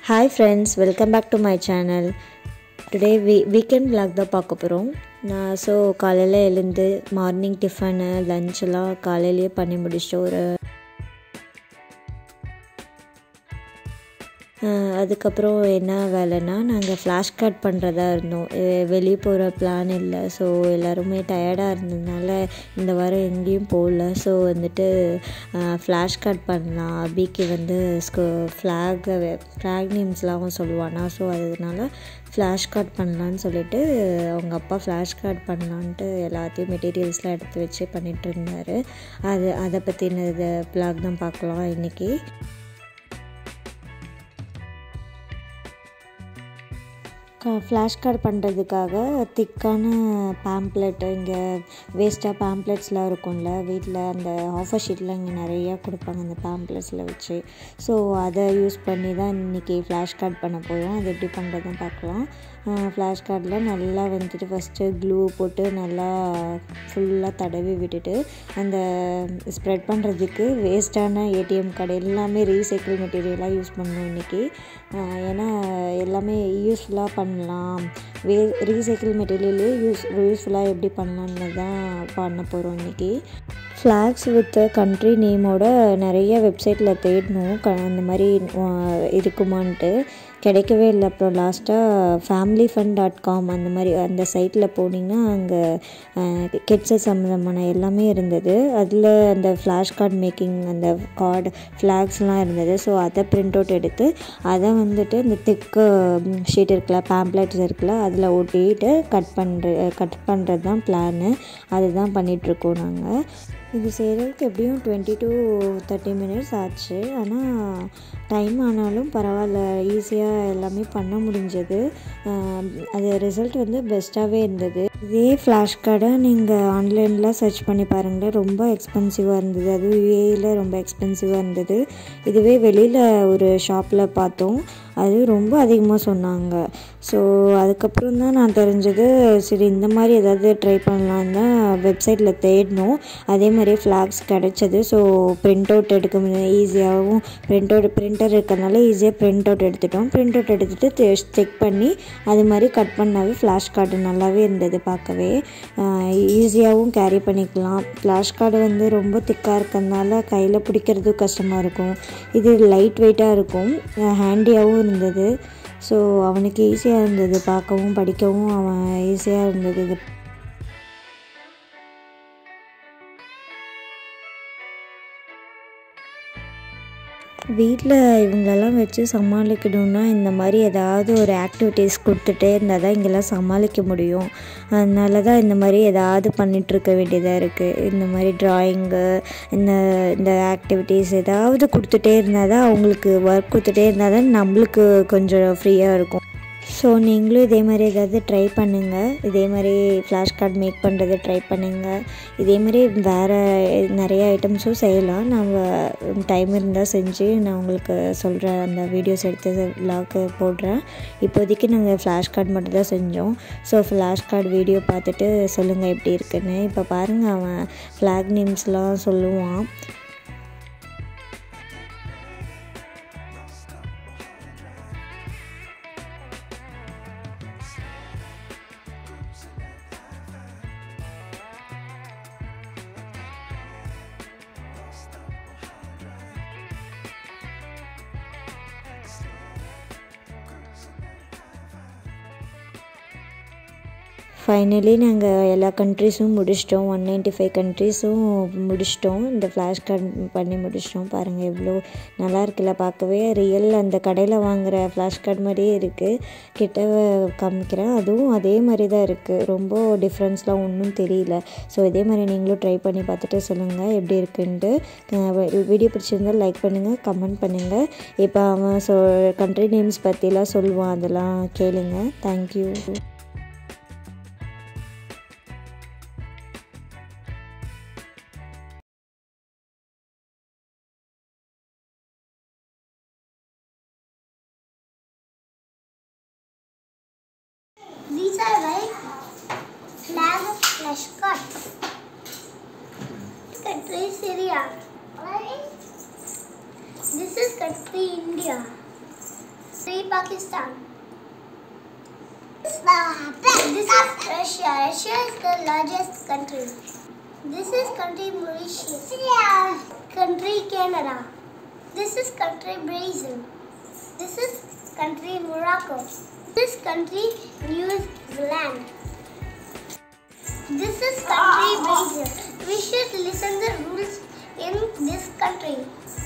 Hi friends welcome back to my channel today we weekend vlog தான் பார்க்க போகிறோம் நான் ஸோ காலையில் எழுந்து மார்னிங் டிஃபனு லஞ்செல்லாம் காலையிலேயே பண்ணி முடிச்சிட்டு ஒரு அஹ், அதுக்கப்புறம் என்ன வேலைன்னா நாங்கள் ஃப்ளாஷ் கார்ட் பண்ணுறதா இருந்தோம் அஹ், வெளியே போகிற பிளான் இல்லை ஸோ எல்லாருமே டயர்டாக இருந்ததுனால இந்த வாரம் எங்கேயும் போகல ஸோ வந்துட்டு ஃப்ளாஷ் கார்ட் பண்ணலாம் அபிக்கு வந்து ஃப்ளாகை ஃப்ளாக் நேம்ஸ்லாம் சொல்லுவானா ஸோ அதனால ஃப்ளாஷ் கார்ட் பண்ணலான்னு சொல்லிட்டு அவங்க அப்பா ஃப்ளாஷ் கார்ட் பண்ணலான்ட்டு எல்லாத்தையும் மெட்டீரியல்ஸ்லாம் எடுத்து வச்சு பண்ணிகிட்டு இருந்தார் அது அதை பற்றின இது பிளாக் தான் பார்க்கலாம் இன்றைக்கி ஃப்ளாஷ் கார்டு பண்ணுறதுக்காக திக்கான பேம்ப்ளெட் இங்கே வேஸ்ட்டாக பேம்ப்ளெட்ஸ்லாம் இருக்கும்ல வீட்டில் அந்த ஆஃபர் ஷீட்லாம் இங்கே நிறையா கொடுப்பாங்க அந்த பேம்ப்ளெட்ஸில் வச்சு ஸோ அதை யூஸ் பண்ணி தான் இன்றைக்கி ஃப்ளாஷ் கார்டு பண்ண போகிறோம் அது எப்படி பண்ணுறதுன்னு பார்க்கலாம் ஃப்ளாஷ் கார்டில் நல்லா வந்துட்டு ஃபஸ்ட்டு க்ளூ போட்டு நல்லா ஃபுல்லாக தடவி விட்டுட்டு அந்த ஸ்ப்ரெட் பண்ணுறதுக்கு வேஸ்ட்டான ஏடிஎம் கார்டு எல்லாமே ரீசைக்கிள் மெட்டீரியலாக யூஸ் பண்ணணும் இன்றைக்கி ஏன்னா எல்லாமே யூஸ்ஃபுல்லாக பண்ணலாம் வே ரீசைக்கிள் மெட்டீரியலே யூஸ் யூஸ்ஃபுல்லாக எப்படி பண்ணலான்னு தான் பண்ண போகிறோம் இன்றைக்கி ஃப்ளாக்ஸ் வித் கண்ட்ரி நேமோட நிறைய வெப்சைட்டில் தேடணும் க அந்த மாதிரி அஹ், இருக்குமான்ட்டு கிடைக்கவே இல்லை அப்புறம் லாஸ்ட்டாக ஃபேமிலி ஃபன் டாட் காம் அந்த மாதிரி அந்த சைட்டில் போனீங்கன்னா அங்கே கிட்ஸு சம்மந்தமான எல்லாமே இருந்தது அதில் அந்த ஃப்ளாஷ் கார்டு மேக்கிங் அந்த கார்டு ஃப்ளாக்ஸ்லாம் இருந்தது ஸோ அதை பிரிண்ட் அவுட் எடுத்து அதை வந்துட்டு இந்த திக்கு ஷீட் இருக்குல்ல பேம்ப்ளெட்ஸ் இருக்குல்ல அதில் ஒட்டிட்டு கட் பண்ணுற கட் பண்ணுறது தான் பிளானு அதுதான் பண்ணிகிட்ருக்கோம் நாங்கள் இது செய்கிறதுக்கு எப்படியும் டுவெண்ட்டி டு தேர்ட்டி மினிட்ஸ் ஆச்சு ஆனால் டைம் ஆனாலும் பரவாயில்ல ஈஸியாக எல்லாமே பண்ண முடிஞ்சது ஆஹ் அது ரிசல்ட் வந்து பெஸ்ட்டாகவே இருந்தது இதே ஃப்ளாஷ் கார்டை நீங்கள் ஆன்லைனில் சர்ச் பண்ணி பாருங்களேன் ரொம்ப எக்ஸ்பென்சிவாக இருந்தது அதுவும் யூஏயில் ரொம்ப எக்ஸ்பென்சிவாக இருந்தது இதுவே வெளியில் ஒரு ஷாப்பில் பார்த்தோம் அது ரொம்ப அதிகமாக சொன்னாங்க ஸோ அதுக்கப்புறம் தான் நான் தெரிஞ்சது சரி இந்த மாதிரி ஏதாவது ட்ரை பண்ணலான்னு தான் வெப்சைட்டில் தேடினோம் அதே மாதிரியே ஃப்ளாக்ஸ் கிடச்சது ஸோ பிரிண்ட் அவுட் எடுக்க ஈஸியாகவும் பிரிண்ட் அவுட் பிரிண்டர் இருக்கிறதுனால ஈஸியாக பிரிண்ட் அவுட் எடுத்துட்டோம் பிரிண்ட் அவுட் எடுத்துகிட்டு செக் பண்ணி அது மாதிரி கட் பண்ணாவே ஃப்ளாஷ் கார்டு நல்லாவே இருந்தது பார்க்கவே ஈஸியாகவும் கேரி பண்ணிக்கலாம் ஃப்ளாஷ் கார்டு வந்து ரொம்ப திக்காக இருக்கிறதுனால கையில் பிடிக்கிறதும் கஷ்டமாக இருக்கும் இது லைட் வெயிட்டாக இருக்கும் ஹேண்டியாகவும் இருந்தது ஸோ அவனுக்கு ஈஸியாக இருந்தது பார்க்கவும் படிக்கவும் அவன் ஈஸியாக இருந்தது இது வீட்டில் இவங்களெல்லாம் வச்சு சமாளிக்கணும்னா இந்த மாதிரி ஏதாவது ஒரு ஆக்டிவிட்டீஸ் கொடுத்துட்டே இருந்தால் தான் இங்கெல்லாம் சமாளிக்க முடியும் அதனால தான் இந்த மாதிரி ஏதாவது பண்ணிகிட்ருக்க வேண்டியதாக இருக்குது இந்த மாதிரி ட்ராயிங்கு இந்த இந்த ஆக்டிவிட்டீஸ் ஏதாவது கொடுத்துட்டே இருந்தால் தான் அவங்களுக்கு ஒர்க் கொடுத்துட்டே இருந்தால் தான் நம்மளுக்கு கொஞ்சம் ஃப்ரீயாக இருக்கும் ஸோ நீங்களும் இதே மாதிரி ஏதாவது ட்ரை பண்ணுங்கள் இதே மாதிரி ஃப்ளாஷ் கார்டு மேக் பண்ணுறது ட்ரை பண்ணுங்கள் இதே மாதிரி வேறு நிறைய ஐட்டம்ஸும் செய்யலாம் நம்ம டைம் இருந்தால் செஞ்சு நான் உங்களுக்கு சொல்கிறேன் அந்த வீடியோஸ் எடுத்து விலாக்கு போடுறேன் இப்போதைக்கு நாங்கள் ஃப்ளாஷ் கார்டு மட்டும் தான் செஞ்சோம் ஸோ ஃப்ளாஷ் கார்டு வீடியோ பார்த்துட்டு சொல்லுங்கள் எப்படி இருக்குன்னு இப்போ பாருங்கள் அவன் ஃப்ளாக் நேம்ஸ்லாம் சொல்லுவான் ஃபைனலி நாங்கள் எல்லா கண்ட்ரீஸும் முடிச்சிட்டோம் ஒன் நைன்ட்டி ஃபைவ் கண்ட்ரீஸும் முடிச்சிட்டோம் இந்த ஃப்ளாஷ் கார்டு பண்ணி முடிச்சிட்டோம் பாருங்கள் எவ்வளோ நல்லா இருக்குல்ல பார்க்கவே ரியல் அந்த கடையில் வாங்குகிற ஃப்ளாஷ் கார்டு மாதிரியே இருக்குது கிட்ட காமிக்கிறேன் அதுவும் அதே மாதிரி தான் இருக்குது ரொம்ப டிஃப்ரென்ஸ்லாம் ஒன்றும் தெரியல ஸோ இதே மாதிரி நீங்களும் ட்ரை பண்ணி பார்த்துட்டு சொல்லுங்கள் எப்படி இருக்குன்ட்டு வீடியோ பிடிச்சிருந்தால் லைக் பண்ணுங்கள் கமெண்ட் பண்ணுங்கள் இப்போ அவன் சொ கண்ட்ரி நேம்ஸ் பற்றிலாம் சொல்லுவான் அதெல்லாம் கேளுங்க thank you These are like flag flashcards. Country Syria. This is country India. Three Pakistan. This is Russia. Russia is the largest country. This is country Mauritius. Country Canada. This is country Brazil. This is country Morocco. This country New Zealand. This is country Brazil. We should listen the rules in this country.